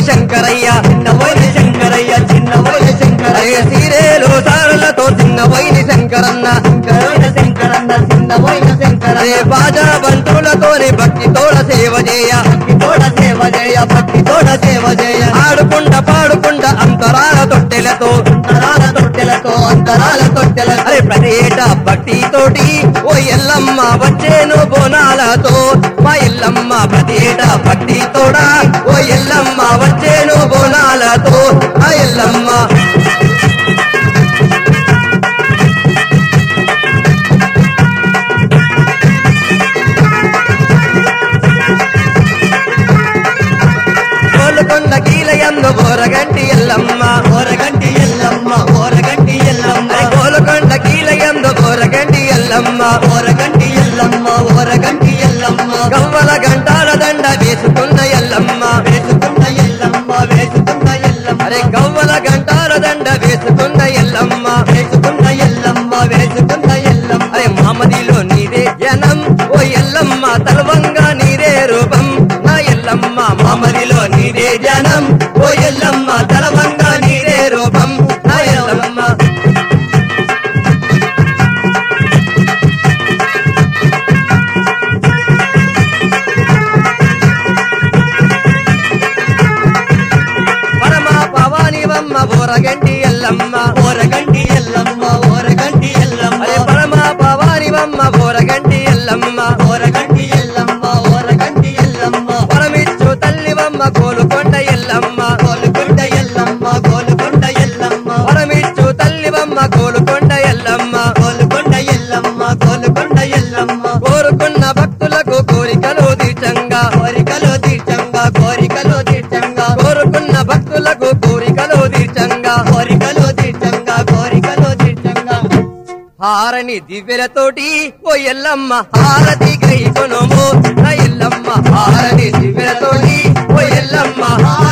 చిన్నబోయిని శంకరయ్య చిన్నబోయిన శంకరయ్య చిన్నబోయిన అరే శంకరయ్య సీరేలు సారలతో చిన్నబోయిని శంకరన్న శంకరయ్య శంకరన్న చిన్నబోయిన అరే శంకరయ్య బాజా బంతులతోని భక్తి తోడ సేవ చేయ భక్తి తోడ సేవ చేయ భక్తి తోడ సేవ చేయ ఆడుకుంట పాడుకుంట అంతరాల తొట్టెలతో అంతరాల తొట్టెలతో అంతరాల తొట్టెలతో అరే ప్రతి ఏటా భక్తి తోటి ఓ ఎల్లమ్మ వచ్చేను బోనాలతో మా ఎల్లమ్మ ప్రతి ఏటా భక్తి తోడా ఓ ఎల్లమ్మ వచ్చేను బోనాలతో ఆ ఎల్లమ్మ కోలుకొండ కీలయందు బోరగంటి ఎల్లమ్మ ఓరగంటి ఎల్లమ్మ ఓరగంటి ఎల్లమ్మ అరే కోలుకొండ కీలయందు బోరగంటి ఎల్లమ్మ ఓరగంటి ఎల్లమ్మ ఓరగంటి ఎల్లమ్మ గవ్వల గంటాల దండ వేసుకున్న ఎల్లమ్మ వేసుకున్న ఎల్లమ్మ వేసుకున్న ఎల్లమ్మ అరే గవ్వల గంటాల దండ వేసుకున్న ఎల్లమ్మ వేసుకున్న ఎల్లమ్మ వేసుకున్న ఎల్లమ్మ అరే మామదిలో నీదే జనం ఓ ఎల్లమ్మ తలవంగా నీదే రూపం నా ఎల్లమ్మ మామదిలో నీదే జనం ఓ ఎల్లమ్మ తలవంగా నీదే రూపం నా ఎల్లమ్మ పరమ పవానివమ్మ బోరగంటి ఎల్లమ్మ ఓరగంటి ఎల్లమ్మ ఓరగంటి ఎల్లమ్మ అరే పరమ పవానివమ్మ బోరగంటి ఎల్లమ్మ ఓరగంటి ఎల్లమ్మ ఓరగంటి ఎల్లమ్మ పరమిచ్చు తల్లివమ్మ కోలుకొండ ఎల్లమ్మ గోలుకొండ ఎల్లమ్మ గోలుకొండ ఎల్లమ్మ పరమిచ్చు తల్లివమ్మ కోలుకొండ ఎల్లమ్మ గోలుకొండ ఎల్లమ్మ గోలుకొండ ఎల్లమ్మ కోరుకున్న భక్తులకు కోరికలు తీర్చంగా కోరికలు తీర్చంగా కోరికలు తీర్చంగా కోరుకున్న భక్తులకు కోరికలు తీర్చంగా కోరికలు తీర్చంగా కోరికలు తీర్చంగా హారని దివ్యలతోటి ఓ ఎల్లమ్మ హారతి గ్రహికొనుము నా ఎల్లమ్మ హారని దివ్యలతోటి ఓ ఎల్లమ్మ హారతి